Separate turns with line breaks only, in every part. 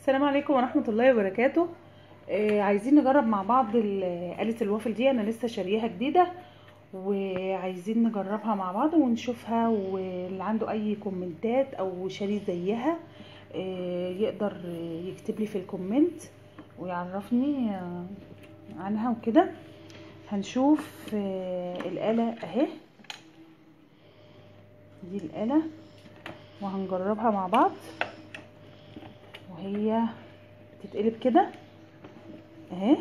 السلام عليكم ورحمة الله وبركاته آه عايزين نجرب مع بعض ال- آلة الوافل دي انا لسه شارياها جديدة وعايزين نجربها مع بعض ونشوفها واللي عنده اي كومنتات او شاري زيها آه يقدر يكتب لي في الكومنت ويعرفني آه عنها وكده هنشوف آه الآلة اهي دي الآلة وهنجربها مع بعض وهي تتقلب كده اهي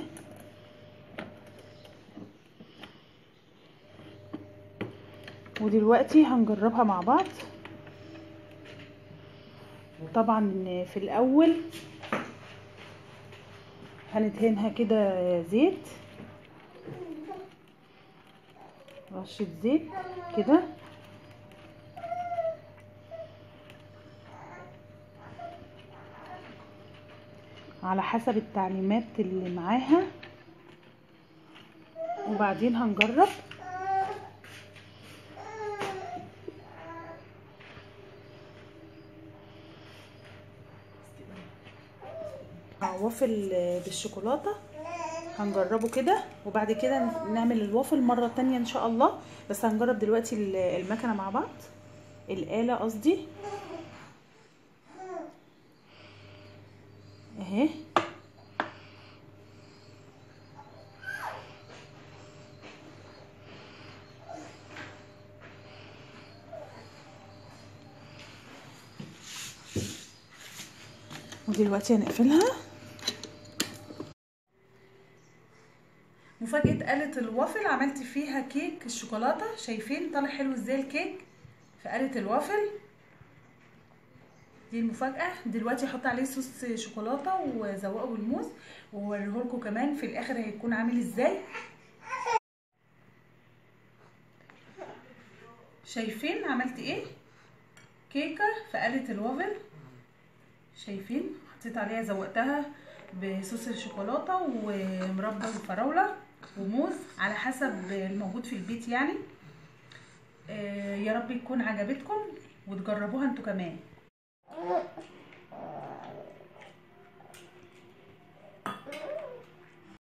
ودلوقتي هنجربها مع بعض طبعا في الاول هندهنها كده زيت رشة زيت كده على حسب التعليمات اللي معاها وبعدين هنجرب وافل بالشوكولاتة هنجربه كده وبعد كده نعمل الوافل مرة تانية ان شاء الله بس هنجرب دلوقتي المكنة مع بعض الآلة قصدي اهي ودلوقتي هنقفلها مفاجأة آلة الوافل عملت فيها كيك الشوكولاتة شايفين طالع حلو ازاي الكيك في آلة الوافل دي المفاجأة دلوقتي هحط عليه صوص شوكولاتة وزوقه بالموز ووريهولكوا كمان في الآخر هيكون عامل ازاي شايفين عملت ايه كيكة في آلة الوافل شايفين حطيت عليها زوقتها بصوص الشوكولاتة ومربى الفراولة وموز على حسب الموجود في البيت يعني آه يا رب يكون عجبتكم وتجربوها انتوا كمان